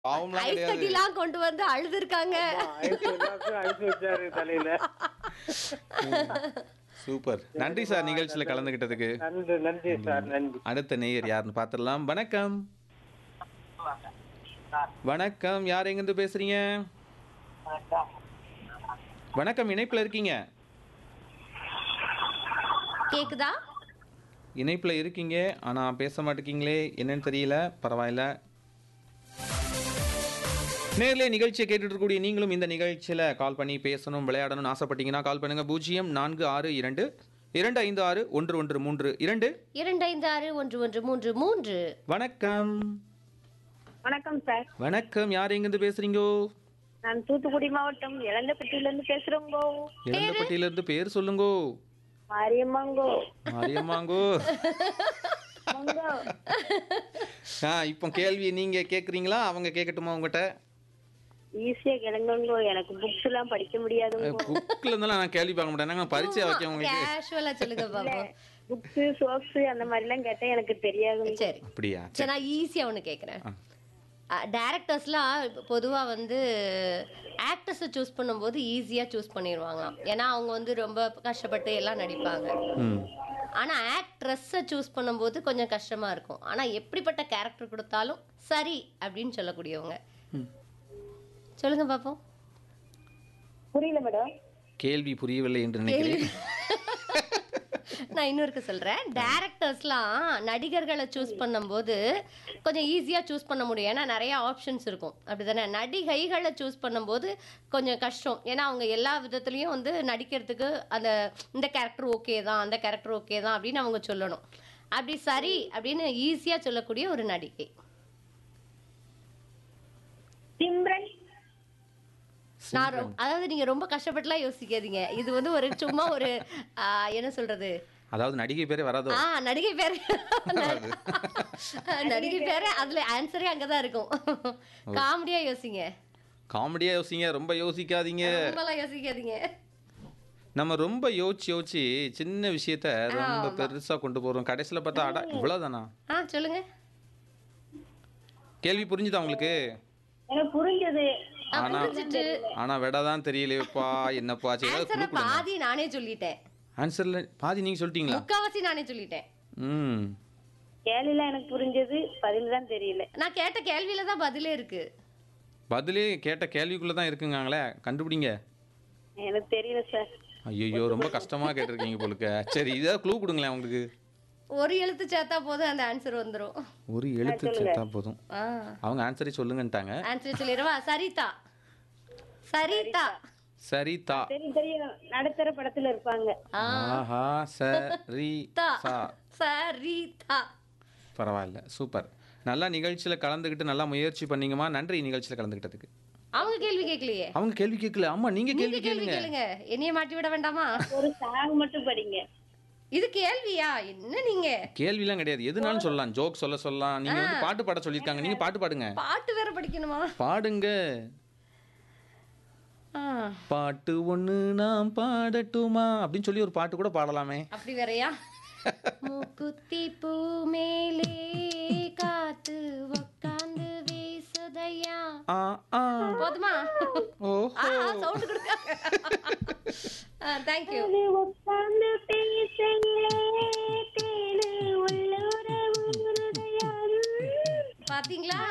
பாவம்லாம் ice கிடையாது கட்டிலாம் கொண்டு வந்து அழுதுருக்காங்க ஐஸ் எல்லாருக்கும் ஐஸ் வச்சாரு தலையில சூப்பர் நன்றி சார் நிகழ்ச்சியில கலந்துகிட்டதுக்கு நன்றி நன்றி சார் நன்றி அடுத்த நேயர் யாருன்னு பார்த்துடலாம் வணக்கம் வணக்கம் யார் எங்கிருந்து பேசுறீங்க வணக்கம் இணைப்புல இருக்கீங்க கேக்குதா இணைப்புல இருக்கீங்க ஆனா பேச மாட்டேங்கீங்களே என்னன்னு தெரியல பரவாயில்ல நேர்ல நிகழ்ச்சியை கேட்டுட்டு இருக்கக்கூடிய நீங்களும் இந்த நிகழ்ச்சியில கால் பண்ணி பேசணும் விளையாடணும்னு ஆசைப்பட்டீங்கன்னா கால் பண்ணுங்க பூஜ்ஜியம் நான்கு ஆறு இரண்டு இரண்டு ஐந்து ஆறு ஒன்று ஒன்று மூன்று இரண்டு இரண்டு ஐந்து ஆறு ஒன்று ஒன்று மூன்று மூன்று வணக்கம் வணக்கம் சார் வணக்கம் யார் எங்கிருந்து பேசுறீங்கோ நான் தூத்துக்குடி மாவட்டம் இளந்தப்பட்டியில இருந்து பேசுறோங்கோ இளந்தப்பட்டியில இருந்து பேர் சொல்லுங்கோ மாரியம்மாங்கோ மாரியம்மாங்கோ மங்கோ ஆ இப்போ கேள்வி நீங்க கேக்குறீங்களா அவங்க கேட்கட்டுமா உங்ககிட்ட ஈஸியா கிளங்குங்கோ எனக்கு புக்ஸ் எல்லாம் படிக்க முடியாதுங்கோ புக்ல இருந்தாலும் நான் கேள்வி பார்க்க மாட்டேன் நாங்க பரிச்சை வைக்க உங்களுக்கு கேஷுவலா சொல்லுங்க பாப்போம் புக்ஸ் சோக்ஸ் அந்த மாதிரி எல்லாம் கேட்டா எனக்கு தெரியாதுங்க சரி அப்படியா சரி நான் ஈஸியா ஒன்று கேட்குறேன் டேரக்டர்ஸ்லாம் பொதுவாக வந்து ஆக்டர்ஸை சூஸ் பண்ணும்போது ஈஸியாக சூஸ் பண்ணிடுவாங்களாம் ஏன்னா அவங்க வந்து ரொம்ப கஷ்டப்பட்டு எல்லாம் நடிப்பாங்க ம் ஆனால் ஆக்ட்ரஸை சூஸ் பண்ணும்போது கொஞ்சம் கஷ்டமாக இருக்கும் ஆனால் எப்படிப்பட்ட கேரக்டர் கொடுத்தாலும் சரி அப்படின்னு சொல்லக்கூடியவங்க சொல்லுங்க பார்ப்போம் புரியல மேடம் கேள்வி புரியவில்லை என்று நினைக்கிறேன் நான் இன்னொருக்கு சொல்கிறேன் டேரக்டர்ஸ்லாம் நடிகர்களை சூஸ் பண்ணும்போது கொஞ்சம் ஈஸியாக சூஸ் பண்ண முடியும் ஏன்னா நிறைய ஆப்ஷன்ஸ் இருக்கும் அப்படி தானே நடிகைகளை சூஸ் பண்ணும்போது கொஞ்சம் கஷ்டம் ஏன்னா அவங்க எல்லா விதத்துலேயும் வந்து நடிக்கிறதுக்கு அந்த இந்த கேரக்டர் ஓகே தான் அந்த கேரக்டர் ஓகே தான் அப்படின்னு அவங்க சொல்லணும் அப்படி சரி அப்படின்னு ஈஸியாக சொல்லக்கூடிய ஒரு நடிகை சிம்ரன் நான் ரொ- அதாவது நீங்கள் ரொம்ப கஷ்டப்பட்டுலாம் யோசிக்காதீங்க இது வந்து ஒரு சும்மா ஒரு ஆ, என்ன சொல்கிறது அதாவது நடிகை பேரே வராதோ ஆ நடிகை பேரு நடிகை பேரு அதுல ஆன்சரே அங்கதான் இருக்கும் காமெடியா யோசிங்க காமெடியா யோசிங்க ரொம்ப யோசிக்காதீங்க ரொம்பலாம் யோசிக்காதீங்க நம்ம ரொம்ப யோசிச்சு யோசிச்சு சின்ன விஷயத்த ரொம்ப பெருசா கொண்டு போறோம் கடைசியில பார்த்தா அடா இவ்வளவுதானா ஆ சொல்லுங்க கேள்வி புரிஞ்சுதா உங்களுக்கு எனக்கு புரிஞ்சது ஆ, ஆனா புரிஞ்சுட்டு ஆனா விடதான் தெரியலையேப்பா என்னப்பா சரி ஏதாவது ஆன்சரை clue கொடுங்க. பாதி நானே சொல்லிட்டேன் ஆன்சர்ல பாதி நீங்க சொல்லிட்டீங்களா முக்காவாசி நானே சொல்லிட்டேன் ம் கேள்விலாம் எனக்கு புரிஞ்சது பதில் தான் தெரியல நான் கேட்ட கேள்வியில தான் பதிலே இருக்கு பதிலே கேட்ட கேள்விக்குள்ள தான் இருக்குங்காங்களே கண்டுபிடிங்க எனக்கு தெரியல சார் ஐயோ ரொம்ப கஷ்டமா கேட்டிருக்கீங்க போலுக்க சரி இதாவது க்ளூ கொடுங்களேன் உங்களுக்கு ஒரு எழுத்து சேர்த்தா போதும் அந்த ஆன்சர் வந்துரும் ஒரு எழுத்து சேர்த்தா போதும் ஆ அவங்க ஆன்சரே சொல்லுங்கன்ட்டாங்க ஆன்சர் சொல்லிடுவா சரிதா சரிதா சரிதா தெரியும் தெரியும் நடுத்தர படத்துல இருப்பாங்க ஆ ஆஹா சரி தா சா சரிதா பரவாயில்ல சூப்பர் நல்லா நிகழ்ச்சியில கலந்துக்கிட்டு நல்லா முயற்சி பண்ணீங்கம்மா நன்றி நிகழ்ச்சியில கலந்துக்கிட்டதுக்கு அவங்க கேள்வி கேட்கலையே அவங்க கேள்வி கேட்கல அம்மா நீங்க நீங்க கேள்வி கேள்வி கேளுங்க கேளுங்க என்னைய மாட்டி விட வேண்டாமா ஒரு சாங் மட்டும் படிங்க இது கேள்வியா என்ன நீங்க கேள்விலாம் கிடையாது எதுனாலும் சொல்லலாம் ஜோக் சொல்ல சொல்லலாம் நீங்க வந்து பாட்டு பாட சொல்லியிருக்காங்க நீங்க பாட்டு பாடுங்க பாட்டு வேற படிக்கணுமா பாடுங்க ஆ, பாட்டு ஒண்ணு நாம் பாடட்டுமா அப்படின்னு சொல்லி ஒரு பாட்டு கூட பாடலாமே அப்படி வேறயா மூக்குத்தி பூ மேலே காத்து உக்காந்து வீசுதையா ஆ ஆ போதுமா ஓ ஆ சவுண்ட் கொடுக்க தேங்க்யூ உட்கார்ந்து பேசுங்களே தேனு உள்ளூர ஊருதையாரு பாத்தீங்களா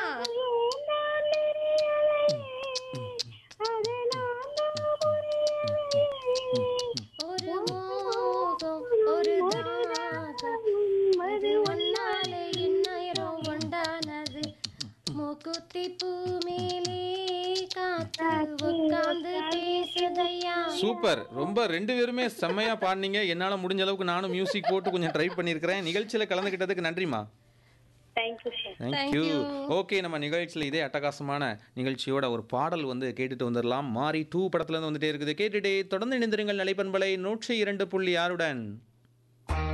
ஒரு மோகம் ஒரு தாகம் அது ஒன்னாலே இந்நேரம் உண்டானது மூக்குத்தி பூ மேலே காத்து உட்கார்ந்து பேசுதையா சூப்பர் ரொம்ப ரெண்டு பேருமே செம்மையா பாடினீங்க என்னால முடிஞ்ச அளவுக்கு நானும் மியூசிக் போட்டு கொஞ்சம் ட்ரை பண்ணியிருக்கிறேன் நிகழ்ச்சியில கலந்துக்கிட்டதுக்கு நன்றிமா தேங்க்யூ சார் தேங்க்யூ ஓகே நம்ம நிகழ்ச்சியில் இதே அட்டகாசமான நிகழ்ச்சியோட ஒரு பாடல் வந்து கேட்டுட்டு வந்துடலாம் மாறி டூ படத்துல இருந்து வந்துட்டே இருக்குது கேட்டுட்டே தொடர்ந்து இணைந்திருங்கள் நிலைப்பண்பலை நூற்றி இரண்டு புள்ளி ஆறுடன்